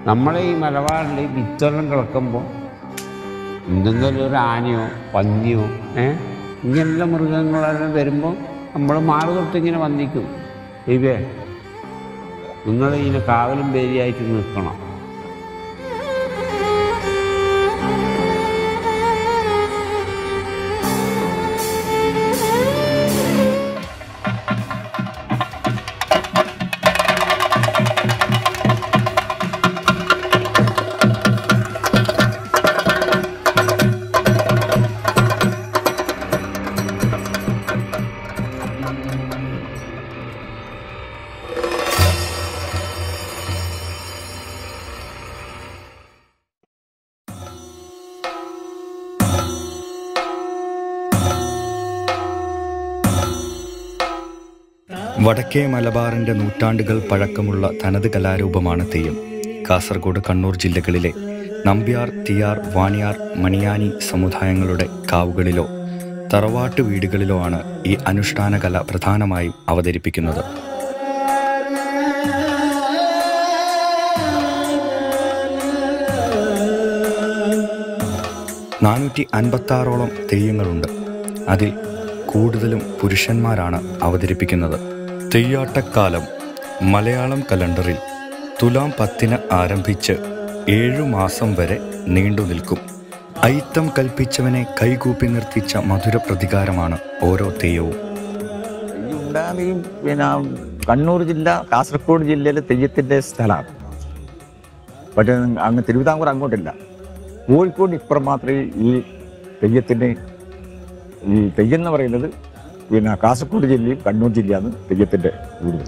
നമ്മളെ ഈ മലബാറിൽ ഈ വിത്തെല്ലാം കിടക്കുമ്പോൾ എന്തെങ്കിലും ഒരു ആനയോ പന്നിയോ ഏ ഇങ്ങനെയുള്ള മൃഗങ്ങളെല്ലാം വരുമ്പോൾ നമ്മൾ മാറി തൊട്ടിങ്ങനെ വന്നിക്കും ദൈവേ നിങ്ങൾ ഇതിനെ കാവലും പേരിയായിട്ട് നിൽക്കണം വടക്കേ മലബാറിന്റെ നൂറ്റാണ്ടുകൾ പഴക്കമുള്ള തനത് കലാരൂപമാണ് തെയ്യം കാസർഗോഡ് കണ്ണൂർ ജില്ലകളിലെ നമ്പ്യാർ തിയാർ വാണിയാർ മണിയാനി സമുദായങ്ങളുടെ കാവുകളിലോ തറവാട്ട് വീടുകളിലോ ആണ് ഈ അനുഷ്ഠാന കല പ്രധാനമായും അവതരിപ്പിക്കുന്നത് നാനൂറ്റി അൻപത്താറോളം തെയ്യങ്ങളുണ്ട് അതിൽ കൂടുതലും പുരുഷന്മാരാണ് അവതരിപ്പിക്കുന്നത് തെയ്യാട്ടക്കാലം മലയാളം കലണ്ടറിൽ തുലാം പത്തിന് ആരംഭിച്ച് ഏഴു മാസം വരെ നീണ്ടു നിൽക്കും ഐത്തം കൽപ്പിച്ചവനെ കൈകൂപ്പി നിർത്തിച്ച മധുര പ്രതികാരമാണ് ഓരോ തെയ്യവും ഈ ഉണ്ടാകുകയും പിന്നെ കണ്ണൂർ ജില്ല കാസർഗോഡ് ജില്ലയിലെ തെയ്യത്തിന്റെ സ്ഥലമാണ് പക്ഷേ അങ്ങ് തിരുവിതാംകൂർ അങ്ങോട്ടില്ല കോഴിക്കോട് ഇപ്പുറം മാത്രമേ ഈ തെയ്യത്തിന് ഈ തെയ്യം എന്ന് പറയുന്നത് പിന്നെ കാസർഗോഡ് ജില്ലയും കണ്ണൂർ ജില്ലയാണ് തെയ്യത്തിന്റെ കൂടുതൽ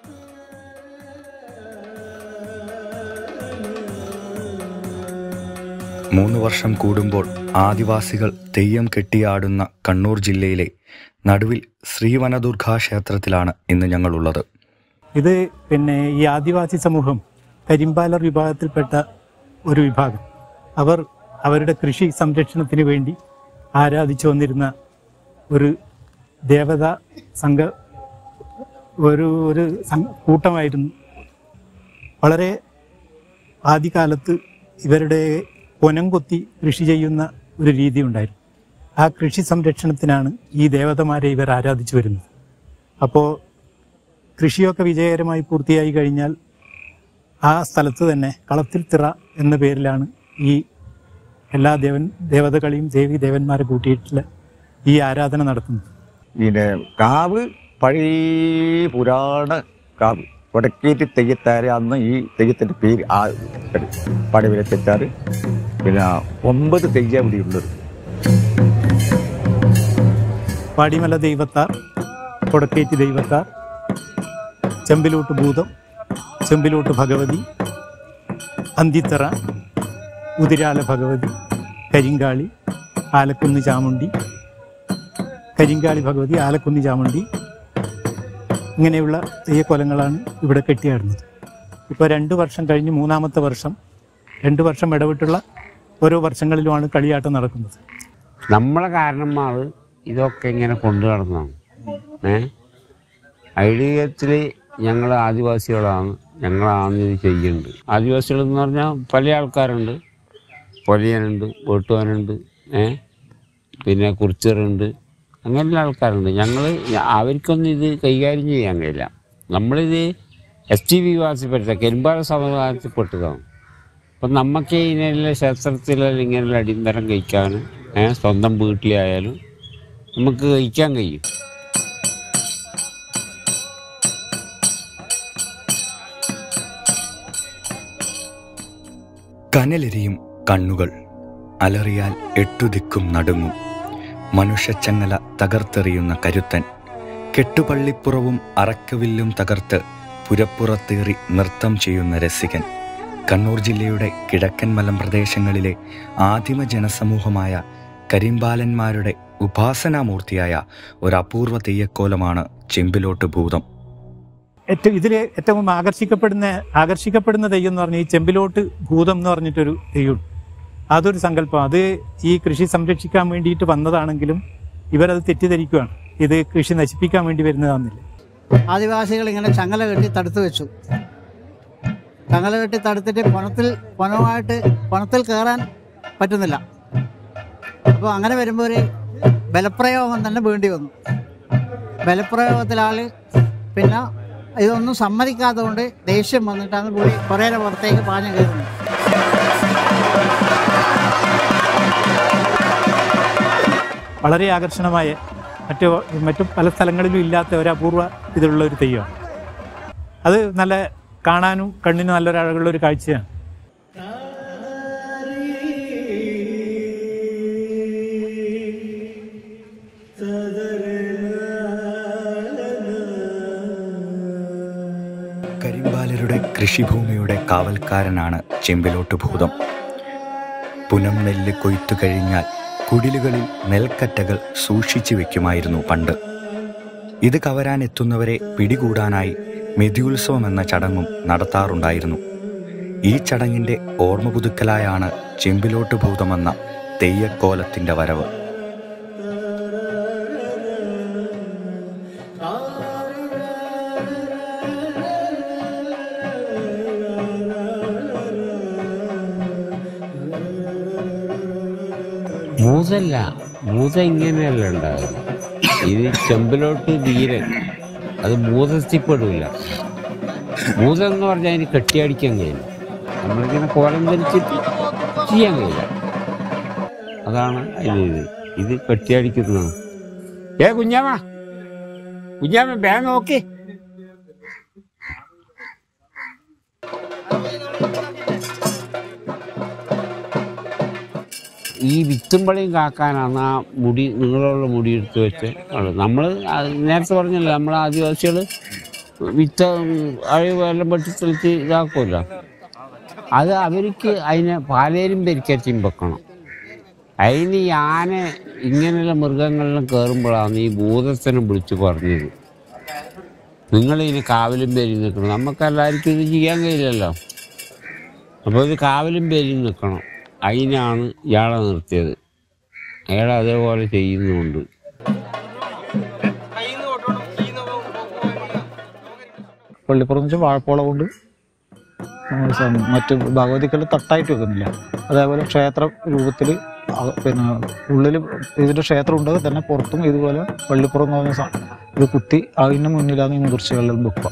മൂന്ന് വർഷം കൂടുമ്പോൾ ആദിവാസികൾ തെയ്യം കെട്ടിയാടുന്ന കണ്ണൂർ ജില്ലയിലെ നടുവിൽ ശ്രീവനദുർഗാ ക്ഷേത്രത്തിലാണ് ഇന്ന് ഞങ്ങളുള്ളത് ഇത് പിന്നെ ഈ ആദിവാസി സമൂഹം കരിമ്പാലർ വിഭാഗത്തിൽപ്പെട്ട ഒരു വിഭാഗം അവർ അവരുടെ കൃഷി സംരക്ഷണത്തിന് വേണ്ടി ആരാധിച്ചു വന്നിരുന്ന ഒരു ദേവത സംഘ ഒരു ഒരു സം- കൂട്ടമായിരുന്നു വളരെ ആദ്യകാലത്ത് ഇവരുടെ പൊനം കൊത്തി കൃഷി ചെയ്യുന്ന ഒരു രീതി ഉണ്ടായിരുന്നു ആ കൃഷി സംരക്ഷണത്തിനാണ് ഈ ദേവതമാരെ ഇവർ ആരാധിച്ചു വരുന്നത് അപ്പോൾ കൃഷിയൊക്കെ വിജയകരമായി പൂർത്തിയായി കഴിഞ്ഞാൽ ആ സ്ഥലത്ത് തന്നെ കളത്തിൽ തിറ എന്ന പേരിലാണ് ഈ എല്ലാ ദേവൻ ദേവതകളെയും ദേവി ദേവന്മാരെ കൂട്ടിയിട്ടുള്ള ഈ ആരാധന നടത്തുന്നത് പിന്നെ കാവ് പഴയ പുരാണ കാവ് കൊടക്കേറ്റ് തെയ്യത്താറ് അന്ന് ഈ തെയ്യത്തിന്റെ പേര് ആ പടവിലെ തെറ്റാറ് പിന്നെ ഒമ്പത് തെയ്യ ഇവിടെ ഉള്ളത് പാടിമല ദൈവത്താർ കൊടക്കേറ്റ് ദൈവത്താർ ചെമ്പിലോട്ട് ഭൂതം ചെമ്പിലോട്ട് ഭഗവതി അന്തിത്തറ ഉതിരാല ഭഗവതി കരിങ്കാളി ആലക്കുന്ന് ചാമുണ്ടി കരിങ്കാളി ഭഗവതി ആലക്കുന്ന് ചാമുണ്ടി ഇങ്ങനെയുള്ള തെയ്യക്കൊലങ്ങളാണ് ഇവിടെ കെട്ടിയാടുന്നത് ഇപ്പോൾ രണ്ട് വർഷം കഴിഞ്ഞ് മൂന്നാമത്തെ വർഷം രണ്ട് വർഷം ഇടവിട്ടുള്ള ഓരോ വർഷങ്ങളിലുമാണ് കളിയാട്ടം നടക്കുന്നത് നമ്മളെ കാരണന്മാർ ഇതൊക്കെ ഇങ്ങനെ കൊണ്ടു നടന്നതാണ് ഏ ഐഡിയത്തിൽ ഞങ്ങൾ ആദിവാസികളാണ് ഞങ്ങളാണ് ഇത് ചെയ്യുന്നത് ആദിവാസികൾ എന്ന് പറഞ്ഞാൽ പല ആൾക്കാരുണ്ട് പൊലിയനുണ്ട് വെട്ടുവാനുണ്ട് ഏ പിന്നെ കുറിച്ചറുണ്ട് അങ്ങനെയുള്ള ആൾക്കാരുണ്ട് ഞങ്ങൾ അവർക്കൊന്നും ഇത് കൈകാര്യം ചെയ്യാൻ കഴിയില്ല നമ്മളിത് എസ് ടി വിവാസിൽപ്പെട്ട കരിമ്പാല സമുദായത്തിൽപ്പെട്ടതാണ് അപ്പം നമുക്ക് ഇതിനെല്ലാം ക്ഷേത്രത്തിലെല്ലാം ഇങ്ങനെയുള്ള അടിയന്തരം കഴിക്കാൻ ഏ, സ്വന്തം വീട്ടിലായാലും നമുക്ക് കഴിക്കാൻ കഴിയും കനലെരിയും കണ്ണുകൾ അലറിയാൽ എട്ടുദിക്കും നടുങ്ങും മനുഷ്യച്ചങ്ങല തകർത്തെറിയുന്ന കരുത്തൻ കെട്ടുപള്ളിപ്പുറവും അറക്കവില്ലും തകർത്ത് പുരപ്പുറത്തേറി നൃത്തം ചെയ്യുന്ന രസികൻ കണ്ണൂർ ജില്ലയുടെ കിഴക്കൻ മലമ്പ്രദേശങ്ങളിലെ ആദിമ ജനസമൂഹമായ കരിമ്പാലന്മാരുടെ ഉപാസനാമൂർത്തിയായ ഒരു അപൂർവ തെയ്യക്കോലമാണ് ചെമ്പിലോട്ട് ഭൂതം ഏറ്റവും ഇതിൽ ഏറ്റവും ആകർഷിക്കപ്പെടുന്ന ആകർഷിക്കപ്പെടുന്ന തെയ്യം എന്ന് പറഞ്ഞാൽ ഈ ചെമ്പിലോട്ട് ഭൂതം എന്ന് പറഞ്ഞിട്ടൊരു തെയ്യമുണ്ട് അതൊരു സങ്കല്പം അത് ഈ കൃഷി സംരക്ഷിക്കാൻ വേണ്ടിയിട്ട് വന്നതാണെങ്കിലും ഇവരത് തെറ്റിദ്ധരിക്കുകയാണ് ഇത് കൃഷി നശിപ്പിക്കാൻ വേണ്ടി വരുന്നതാണെന്നില്ല ആദിവാസികൾ ഇങ്ങനെ ചങ്ങല കെട്ടി തടുത്തു വെച്ചു ചങ്ങല കെട്ടി തടുത്തിട്ട് പണത്തിൽ പണമായിട്ട് പണത്തിൽ കയറാൻ പറ്റുന്നില്ല അപ്പോൾ അങ്ങനെ വരുമ്പോൾ ഒരു ബലപ്രയോഗം തന്നെ വേണ്ടി വന്നു ബലപ്രയോഗത്തിൽ ആള് പിന്നെ ഇതൊന്നും സമ്മതിക്കാത്തത് കൊണ്ട് ദേഷ്യം വന്നിട്ടാണ് പുള്ളി കുറേ പുറത്തേക്ക് പാഞ്ഞു കയറുന്നത് വളരെ ആകർഷണമായ മറ്റു മറ്റു പല സ്ഥലങ്ങളിലും ഇല്ലാത്ത ഒരു അപൂർവ ഇതിലുള്ള ഒരു തെയ്യമാണ് അത് നല്ല കാണാനും കണ്ണിനും നല്ലൊരു അഴകുള്ള ഒരു കാഴ്ചയാണ് കരിമ്പാലരുടെ കൃഷിഭൂമിയുടെ കാവൽക്കാരനാണ് ചെമ്പിലോട്ട് ഭൂതം പുനം നെല്ല് കൊയ്ത്തു കഴിഞ്ഞാൽ കുടിലുകളിൽ നെൽക്കറ്റകൾ സൂക്ഷിച്ചു വെക്കുമായിരുന്നു പണ്ട് ഇത് കവരാൻ എത്തുന്നവരെ പിടികൂടാനായി മെതിയുത്സവം എന്ന ചടങ്ങും നടത്താറുണ്ടായിരുന്നു ഈ ചടങ്ങിന്റെ ഓർമ്മ പുതുക്കലായാണ് ചെമ്പിലോട്ട് ഭൂതമെന്ന തെയ്യക്കോലത്തിന്റെ വരവ് മൂതല്ല മൂത ഇങ്ങനെയല്ല ഉണ്ടാകുക ഇത് ചെമ്പിലോട്ട് വീരൻ അത് മൂതത്തിപ്പെടില്ല മൂതം എന്ന് പറഞ്ഞാൽ അതിന് കെട്ടിയടിക്കാൻ കഴിയില്ല നമ്മളിങ്ങനെ കോലം ധരിച്ചിട്ട് ചെയ്യാൻ കഴിയില്ല അതാണ് അതിന് ഇത് ഇത് കെട്ടിയടിക്കുന്നതാണ് ഏ കുഞ്ഞാമ കുഞ്ഞാമ ബാഗ് നോക്കി ഈ വിത്തുമ്പളിയും കാക്കാനാണ് ആ മുടി നീളമുള്ള മുടി എടുത്ത് വെച്ച് നമ്മൾ നേരത്തെ പറഞ്ഞല്ലോ നമ്മൾ ആദിവാസികൾ വിത്ത് അഴിവ് എല്ലാം വെട്ടി തെളിച്ച് ഇതാക്കുമല്ലോ അത് അവർക്ക് അതിനെ പാലേരും പെരിക്കറ്റിയും വെക്കണം അതിന് ഈ ആന ഇങ്ങനെയുള്ള മൃഗങ്ങളെല്ലാം കയറുമ്പോഴാണ് ഈ ഭൂതത്തിനെ വിളിച്ച് പറഞ്ഞത് നിങ്ങളിതിന് കാവലും പേരി നിൽക്കണം നമുക്കെല്ലാവർക്കും ഇത് ചെയ്യാൻ കഴിയില്ലല്ലോ അപ്പോൾ ഇത് കാവലും പേരി നിൽക്കണം അതിനാണ് ഇയാളെ നിർത്തിയത് അയാൾ അതേപോലെ ചെയ്യുന്നുണ്ട് പള്ളിപ്പുറം വെച്ചാൽ വാഴപ്പോള കൊണ്ട് നമ്മൾ സം- മറ്റ് ഭഗവതിക്കല് തട്ടായിട്ട് വെക്കുന്നില്ല അതേപോലെ ക്ഷേത്ര രൂപത്തിൽ പിന്നെ ഉള്ളിൽ ഇതിന്റെ ക്ഷേത്രം ഉണ്ടെങ്കിൽ തന്നെ പുറത്തും ഇതുപോലെ പള്ളിപ്പുറം എന്ന് പറഞ്ഞ സാ- ഇത് കുത്തി അതിന് മുന്നിലാണ് ഈ മുതിർച്ചകളിൽ വെക്കുക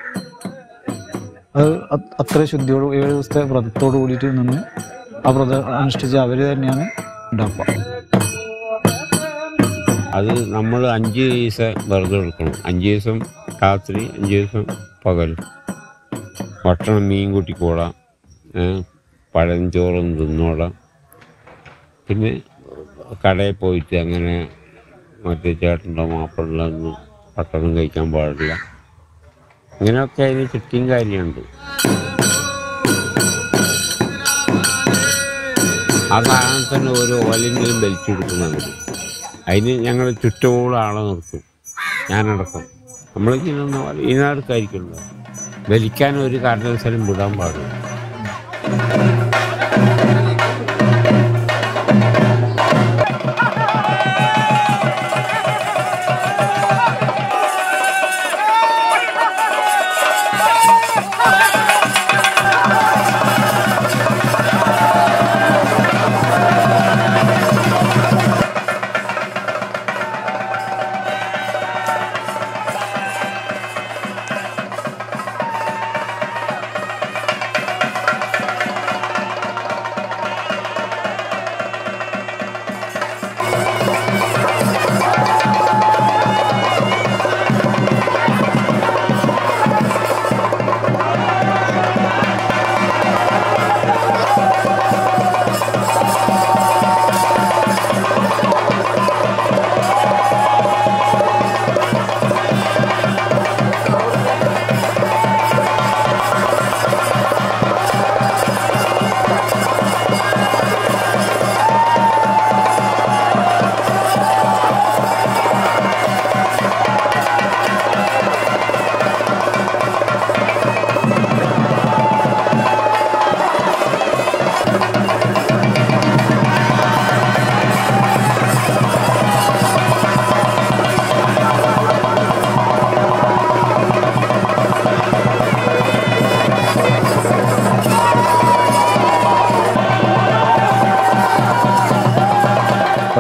അത് അത് അത്ര ശുദ്ധിയോട് ഏഴ് ദിവസത്തെ വ്രതത്തോട് കൂടിയിട്ട് നിന്ന് ആ വ്രതം അനുഷ്ഠിച്ച് അവർ തന്നെയാണ് ഉണ്ടാക്കുക അത് നമ്മൾ അഞ്ച് ദിവസം വെറുതെ എടുക്കണം അഞ്ച് ദിവസം രാത്രി അഞ്ച് ദിവസം പകൽ ഭക്ഷണം മീൻ കൂട്ടിക്കോളാം ഏ, പഴം ചോറും തിന്നോളാം പിന്നെ കടയിൽ പോയിട്ട് അങ്ങനെ മറ്റേ ചേട്ടൻ്റെ മാപ്പിളൊന്നും ഭക്ഷണം കഴിക്കാൻ പാടില്ല ഇങ്ങനെയൊക്കെ അതിന് ചുറ്റിയും കാര്യമുണ്ട് ആ സാധനം തന്നെ ഒരു ഓലെങ്കിലും വലിച്ചു കൊടുക്കുന്നുണ്ട് അതിന് ഞങ്ങൾ ചുറ്റോളം ആളെ നിർത്തും ഞാനടക്കം നമ്മളിങ്ങനെ ഈ നാടുക്കായിരിക്കുമല്ലോ വലിക്കാൻ ഒരു കാരണവശാലും വിടാൻ പാടില്ല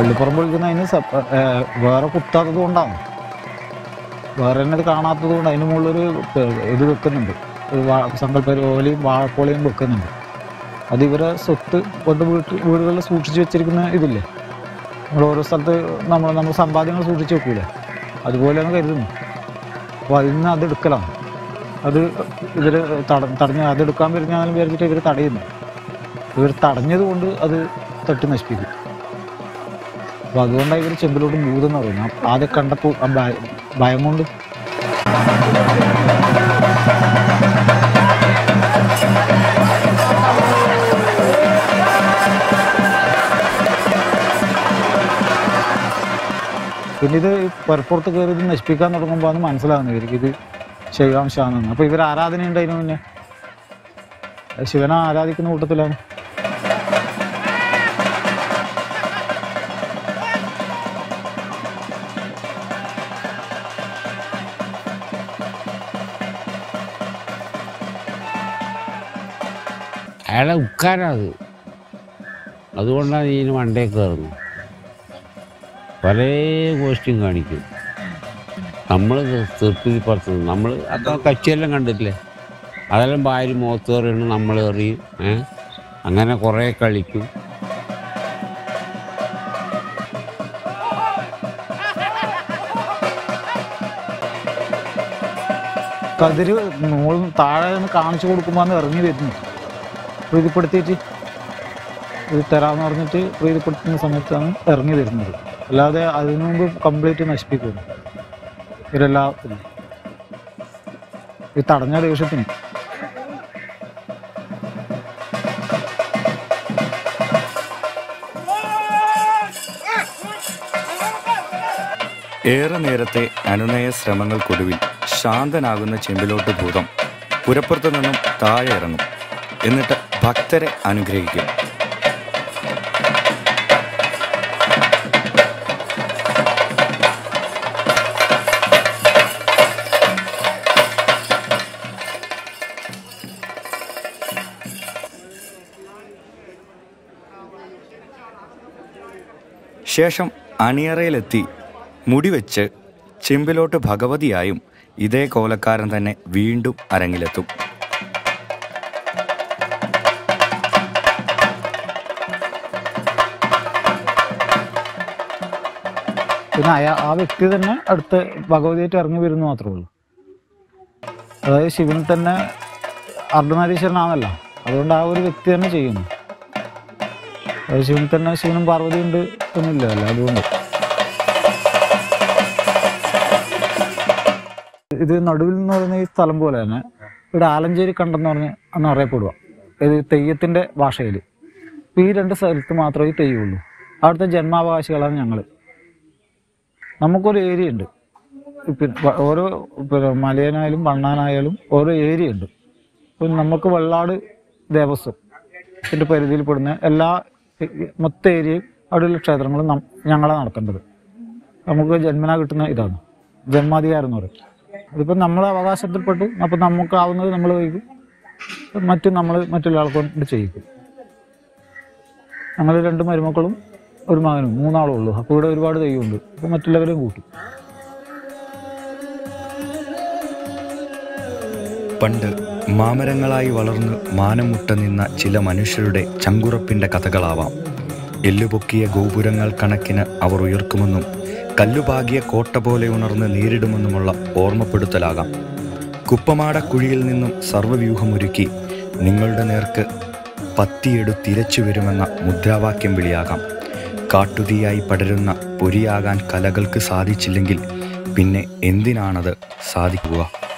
പള്ളിപ്പുറം വിളിക്കുന്ന അതിന് സപ്പ- ഏ, വേറെ കുത്താത്തത് കൊണ്ടാണ് വേറെ തന്നെ ഇത് കാണാത്തത് കൊണ്ട് അതിന് മുകളിലൊരു പ- ഇത് വെക്കുന്നുണ്ട് ഒരു വാ- സങ്കല്പ ഓലയും വാഴപ്പോളയും വെക്കുന്നുണ്ട് അത് ഇവരെ സ്വത്ത് കൊണ്ട് വീട്ട് വീടുകളിൽ സൂക്ഷിച്ച് വെച്ചിരിക്കുന്ന ഇതില്ലേ നമ്മൾ ഓരോ സ്ഥലത്ത് നമ്മൾ നമ്മൾ സമ്പാദ്യങ്ങൾ സൂക്ഷിച്ച് വെക്കൂലേ അതുപോലെയാണ് കരുതുന്നു അപ്പോൾ അതിൽ നിന്ന് അത് എടുക്കലാണ് അത് ഇവർ തട തടഞ്ഞ് അത് എടുക്കാൻ വരുന്നാലും വിചാരിച്ചിട്ട് ഇവർ തടയുന്നു ഇവർ തടഞ്ഞത് കൊണ്ട് അത് തട്ടി നശിപ്പിക്കും അപ്പോൾ അതുകൊണ്ടാണ് ഇവർ ചെമ്പിലോട്ട് ഭൂതെന്ന് പറയുന്നത് ആദ്യം കണ്ടപ്പോൾ ആ ഭയ- ഭയം കൊണ്ട് പിന്നെ ഇത് പുറപ്പുറത്ത് കയറി ഇത് നശിപ്പിക്കാൻ തുടങ്ങുമ്പോൾ അത് മനസ്സിലാകുന്നു ഇവർക്ക് ഇത് ശൈവാംശമാണെന്ന് അപ്പോൾ ഇവർ ആരാധനയുണ്ട് അതിന് മുന്നേ ശിവനെ ആരാധിക്കുന്ന കൂട്ടത്തിലാണ് അയാളെ ഉക്കാരത് അതുകൊണ്ടാണ് ഇതിന് മണ്ടേ കയറുന്നത് പല ഗോഷ്ടിയും കാണിക്കും നമ്മൾ തീർപ്പിപ്പുറത്ത് നമ്മൾ അത്ര കച്ചിയെല്ലാം കണ്ടിട്ടില്ലേ അതെല്ലാം ഭാര്യ മുഖത്ത് എറിയണം നമ്മൾ എറിയും ഏ അങ്ങനെ കുറേ കളിക്കും കതിര് മുകളിൽ താഴെ നിന്ന് കാണിച്ചു കൊടുക്കുമ്പോൾ അന്ന് ഇറങ്ങി വരുന്നു പ്രീതിപ്പെടുത്തിയിട്ട് ഇത് തരാമെന്ന് പറഞ്ഞിട്ട് പ്രീതിപ്പെടുത്തുന്ന സമയത്താണ് ഇറങ്ങി വരുന്നത് അല്ലാതെ അതിനു മുമ്പ് കംപ്ലീറ്റ് നശിപ്പിക്കുന്നു ഇവരെല്ലാ ഈ തടഞ്ഞ ദേഷ്യത്തിന് ഏറെ നേരത്തെ അനുനയ ശ്രമങ്ങൾക്കൊടുവിൽ ശാന്തനാകുന്ന ചെമ്പിലോട്ട് ഭൂതം പുരപ്പുറത്തു നിന്നും താഴെ ഇറങ്ങും എന്നിട്ട് ഭക്തരെ അനുഗ്രഹിക്കും ശേഷം അണിയറയിലെത്തി മുടിവെച്ച് ചെമ്പിലോട്ട് ഭഗവതിയായും ഇതേ കോലക്കാരൻ തന്നെ വീണ്ടും അരങ്ങിലെത്തും പിന്നെ അയാ ആ വ്യക്തി തന്നെ അടുത്ത് ഭഗവതിയായിട്ട് ഇറങ്ങി വരുന്നു മാത്രമേ ഉള്ളൂ അതായത് ശിവനിൽ തന്നെ അർദ്ധനാരീശ്വരനാണല്ലോ അതുകൊണ്ട് ആ ഒരു വ്യക്തി തന്നെ ചെയ്യുന്നു അതായത് ശിവനിൽ തന്നെ ശിവനും പാർവതിയും ഉണ്ട് എന്നില്ലല്ലോ അതുകൊണ്ട് ഇത് നടുവിൽ എന്ന് പറയുന്ന ഈ സ്ഥലം പോലെ തന്നെ ഇവിടെ ആലഞ്ചേരി കണ്ടെന്ന് പറഞ്ഞ് അന്ന് അറിയപ്പെടുക ഇത് തെയ്യത്തിൻ്റെ ഭാഷയിൽ ഈ രണ്ട് സ്ഥലത്ത് മാത്രമേ ഈ തെയ്യമുള്ളൂ അവിടുത്തെ ജന്മാവകാശികളാണ് ഞങ്ങൾ നമുക്കൊരു ഏരിയ ഉണ്ട് പിന്നെ വ- ഓരോ പിന്നെ മലയനായാലും വണ്ണാനായാലും ഓരോ ഏരിയ ഉണ്ട് ഇപ്പം നമുക്ക് വെള്ളാട് ദേവസ്വം ഇതിൻ്റെ പരിധിയിൽ പെടുന്ന എല്ലാ ഈ- ഈ മൊത്തം ഏരിയയും അവിടെയുള്ള ക്ഷേത്രങ്ങളും നം- ഞങ്ങളാണ് നടത്തേണ്ടത് നമുക്ക് ജന്മന കിട്ടുന്ന ഇതാണ് ജന്മാധികാരം എന്ന് പറയും ഇതിപ്പോൾ നമ്മളെ അവകാശത്തിൽപ്പെട്ടു അപ്പം നമുക്കാവുന്നത് നമ്മൾ കഴിക്കും മറ്റു നമ്മൾ മറ്റുള്ള ആൾക്ക് കൊണ്ട് ചെയ്യിക്കും ഞങ്ങൾ രണ്ട് മരുമക്കളും ഒരു മകനും മൂന്നാളും ഉള്ളൂ അപ്പോൾ ഇവിടെ ഒരുപാട് തെയ്യമുണ്ട് അപ്പോൾ മറ്റുള്ളവരെയും കൂട്ടും പണ്ട് മാമരങ്ങളായി വളർന്ന് മാനം മുട്ട നിന്ന ചില മനുഷ്യരുടെ ചങ്കുറപ്പിന്റെ കഥകളാവാം എല്ലുപൊക്കിയ ഗോപുരങ്ങൾ കണക്കിന് അവർ ഉയർക്കുമെന്നും കല്ലുപാകിയ കോട്ട പോലെ ഉണർന്ന് നേരിടുമെന്നുമുള്ള ഓർമ്മപ്പെടുത്തലാകാം കുപ്പമാടക്കുഴിയിൽ നിന്നും സർവ്വവ്യൂഹമൊരുക്കി നിങ്ങളുടെ നേർക്ക് പത്തിയെടുത്തിരച്ചു വരുമെന്ന മുദ്രാവാക്യം വിളിയാകാം കാട്ടുതീയായി പടരുന്ന പൊരിയാകാൻ കലകൾക്ക് സാധിച്ചില്ലെങ്കിൽ പിന്നെ എന്തിനാണത് സാധിക്കുക